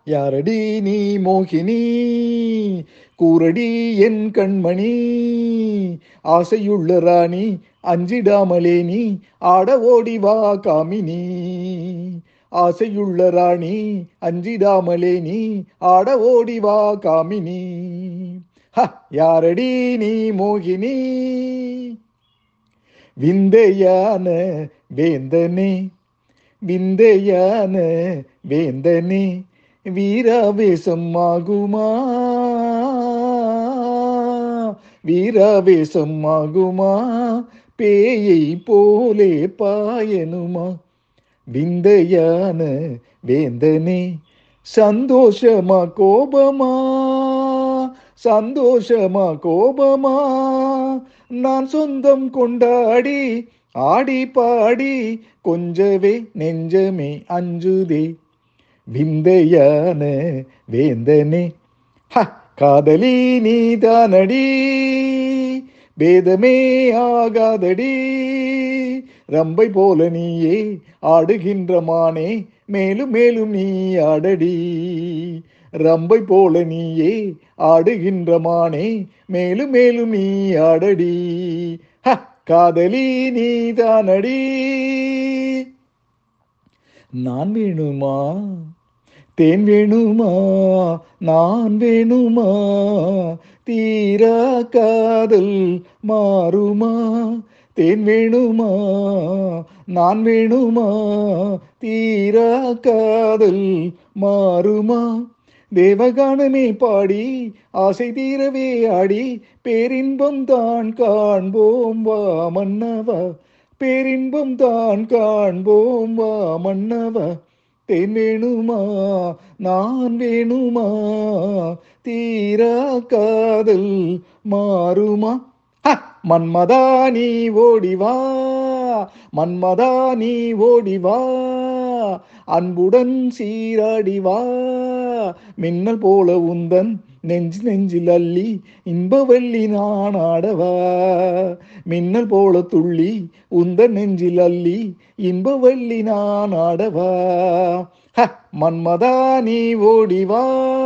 யாரடி நீ மோகினி கூரடி என் கண்மணி ஆசையுள்ள ராணி அஞ்சிடாமலே நீ ஆட ஓடி வா காமினி ஆசையுள்ள ராணி அஞ்சிடாமலே நீ ஆட ஓடி வா காமினி ஹ, யாரடி நீ மோகினி விந்தையான வேந்தனே விந்தையான வேந்தனே வீராவேசம் ஆகுமா வீராவேசம் ஆகுமா பேயை போலே பாயனுமா விந்தையான வேந்தனே சந்தோஷமா கோபமா சந்தோஷமா கோபமா நான் சொந்தம் கொண்டாடி ஆடி பாடி கொஞ்சவே நெஞ்சமே அஞ்சுதே விந்தையான வேந்தனே ஹ, காதலி நீதானடி பேதமே ஆகாதடி ரம்பை போல நீயே ஆடுகின்ற மானே மேலும் மேலும் நீ ஆடடி ரம்பை போல நீயே ஆடுகின்ற மானே மேலும் மேலும் நீ ஆடடி ஹ, காதலி நீதானடி நான் வேணுமா தேன் வேணுமா நான் வேணுமா தீரா காதல் மாறுமா தேன் வேணுமா நான் வேணுமா தீரா காதல் மாறுமா தேவகானமே பாடி ஆசை தீரவே ஆடி பேரின்பம் தான் காண்போம் வா மன்னவா பேரின்பம் தான் காண்போம் வா மன்னவா தேன் வேணுமா நான் வேணுமா தீரா காதல் மாறுமா ஹ! மன்மதா நீ ஓடி வா மன்மதா நீ ஓடி வா அன்புடன் சீராடி வா மின்னல் போல உந்தன் நெஞ்சு நெஞ்சில் அள்ளி இன்பவள்ளி நான் ஆடவா மின்னல் போல துள்ளி உந்தன் நெஞ்சில் அள்ளி இன்பவள்ளி நான் ஆடவா ஹ! மன்மதா நீ ஓடி வா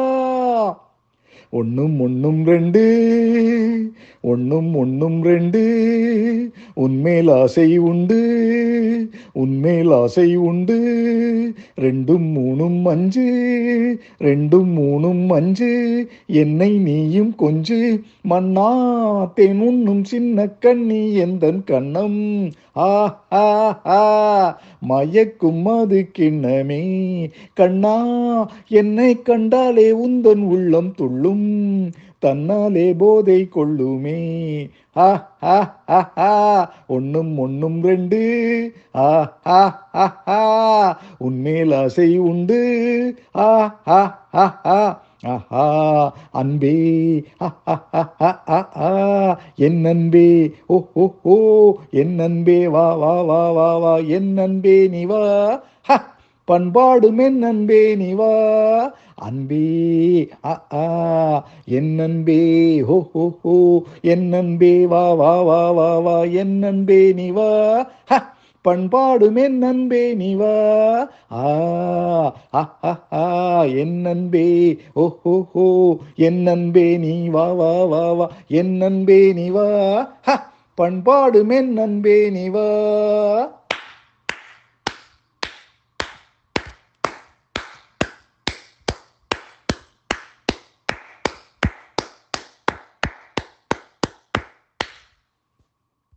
ஒன்னும் ஒன்னும் ரெண்டு ஒன்னும் ஒன்னும் ரெண்டு உன்மேல் ஆசை உண்டு உன்மேல் ஆசை உண்டு ரெண்டும் மூணும் அஞ்சு ரெண்டும் மூணும் அஞ்சு என்னை நீயும் கொஞ்சு மண்ணா தேன் உண்ணும் சின்ன கண்ணி எந்தன் கண்ணம் ஆ ஆ ஆ மயக்கும் அது கிண்ணமே கண்ணா என்னை கண்டாலே உந்தன் உள்ளம் துள்ளும் தன்னாலே போதை கொள்ளுமே ஆ ஆ ஆ ஆ ஒன்னும் ஒன்னும் ரெண்டு ஆ ஆ ஆ ஆ உன்மேல் ஆசை உண்டு ஆ ஆ ஆ ஆ ஆஹா அன்பே ஆ, ஆ, ஆ, ஆ, ஆ, என் அன்பே ஓ ஓ ஓ என் அன்பே வா வா வா வா வா என் அன்பே நீ வா ஹ, பண்பாடும் என் அன்பே நீ வா அன்பே ஆ ஆ என் அன்பே ஹோ ஹோ ஹோ என் அன்பே வா வா வா வா வா என் அன்பே நீ வா ஹ, பண்பாடும் என் அன்பே நீ வா ஆ ஆ, ஆ, ஆ, என் அன்பே ஓ ஹோ ஹோ என் அன்பே நீ வா வா வா வா என் அன்பே நீ வா ஹ, பண்பாடும் என் அன்பே நீ வா